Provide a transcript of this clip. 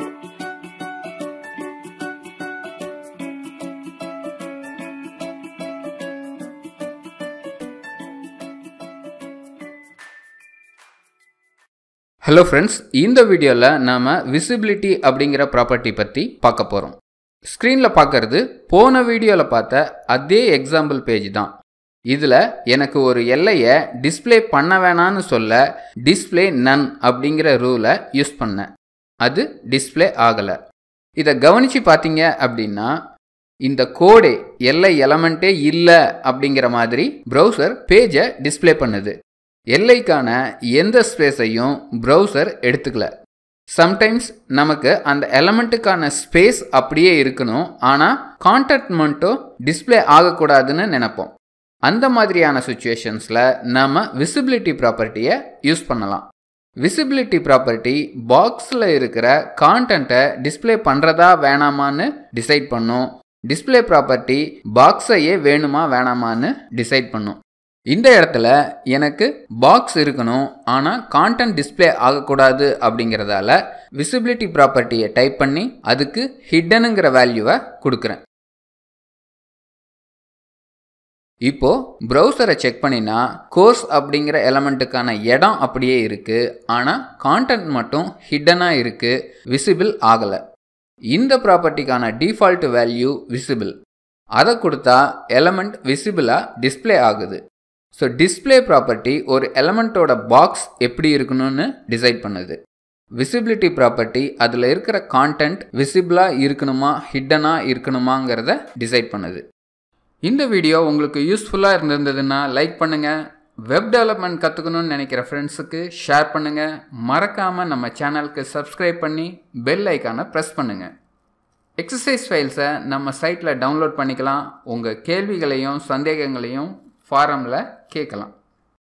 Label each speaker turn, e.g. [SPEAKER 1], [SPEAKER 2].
[SPEAKER 1] hello friends இந்த வீடியோவில் நாம் விசிபிலிட்டி அப்படிங்கிற ப்ராப்பர்ட்டி பற்றி பார்க்க போகிறோம் ஸ்க்ரீனில் பார்க்கறது போன வீடியோவில் பார்த்த அதே எக்ஸாம்பிள் பேஜ் தான் இதில் எனக்கு ஒரு எல்லையை டிஸ்ப்ளே பண்ண வேணான்னு சொல்ல டிஸ்ப்ளே நன் அப்படிங்கிற ரூலை யூஸ் பண்ணேன் அது டிஸ்ப்ளே ஆகலை இதை கவனித்து பார்த்தீங்க அப்படின்னா இந்த கோடே எல்லை எலமெண்ட்டே இல்லை அப்படிங்கிற மாதிரி ப்ரௌசர் பேஜை டிஸ்ப்ளே பண்ணுது எல்லைக்கான எந்த ஸ்பேஸையும் ப்ரௌசர் எடுத்துக்கல சம்டைம்ஸ் நமக்கு அந்த எலமெண்ட்டுக்கான ஸ்பேஸ் அப்படியே இருக்கணும் ஆனால் கான்டென்ட் மட்டும் டிஸ்ப்ளே ஆகக்கூடாதுன்னு நினைப்போம் அந்த மாதிரியான சுச்சுவேஷன்ஸில் நம்ம விசிபிலிட்டி ப்ராப்பர்ட்டியை யூஸ் பண்ணலாம் விசிபிலிட்டி ப்ராப்பர்ட்டி பாக்ஸில் இருக்கிற கான்டென்ட்டை டிஸ்ப்ளே பண்ணுறதா வேணாமான்னு டிசைட் பண்ணும் டிஸ்ப்ளே ப்ராப்பர்ட்டி பாக்ஸையே வேணுமா வேணாமான்னு டிசைட் பண்ணும் இந்த இடத்துல எனக்கு பாக்ஸ் இருக்கணும் ஆனால் கான்டென்ட் டிஸ்ப்ளே ஆகக்கூடாது அப்படிங்கிறதால விசிபிலிட்டி ப்ராப்பர்ட்டியை டைப் பண்ணி அதுக்கு ஹிட்டனுங்கிற வேல்யூவை கொடுக்குறேன் இப்போ ப்ரௌசரை செக் பண்ணினா கோர்ஸ் அப்படிங்கிற எலமெண்ட்டுக்கான இடம் அப்படியே இருக்கு ஆனால் கான்டென்ட் மட்டும் ஹிட்டனாக இருக்கு விசிபிள் ஆகலை இந்த ப்ராப்பர்ட்டிக்கான டிஃபால்ட் வேல்யூ விசிபிள் அதை கொடுத்தா எலமெண்ட் விசிபிளாக டிஸ்ப்ளே ஆகுது ஸோ டிஸ்பிளே ப்ராப்பர்ட்டி ஒரு எலமெண்ட்டோட பாக்ஸ் எப்படி இருக்கணும்னு டிசைட் பண்ணுது விசிபிலிட்டி ப்ராப்பர்ட்டி அதில் இருக்கிற கான்டென்ட் விசிபிளாக இருக்கணுமா ஹிட்டனாக இருக்கணுமாங்கிறத டிசைட் பண்ணுது இந்த வீடியோ உங்களுக்கு யூஸ்ஃபுல்லாக இருந்திருந்ததுன்னா லைக் பண்ணுங்கள் வெப் டெவலப்மெண்ட் கற்றுக்கணும்னு நினைக்கிற ஃப்ரெண்ட்ஸுக்கு ஷேர் பண்ணுங்கள் மறக்காமல் நம்ம சேனலுக்கு சப்ஸ்கிரைப் பண்ணி பெல் ஐக்கானை ப்ரெஸ் பண்ணுங்கள் எக்ஸசைஸ் ஃபைல்ஸை நம்ம சைட்டில் டவுன்லோட் பண்ணிக்கலாம் உங்கள் கேள்விகளையும் சந்தேகங்களையும் ஃபாரமில் கேட்கலாம்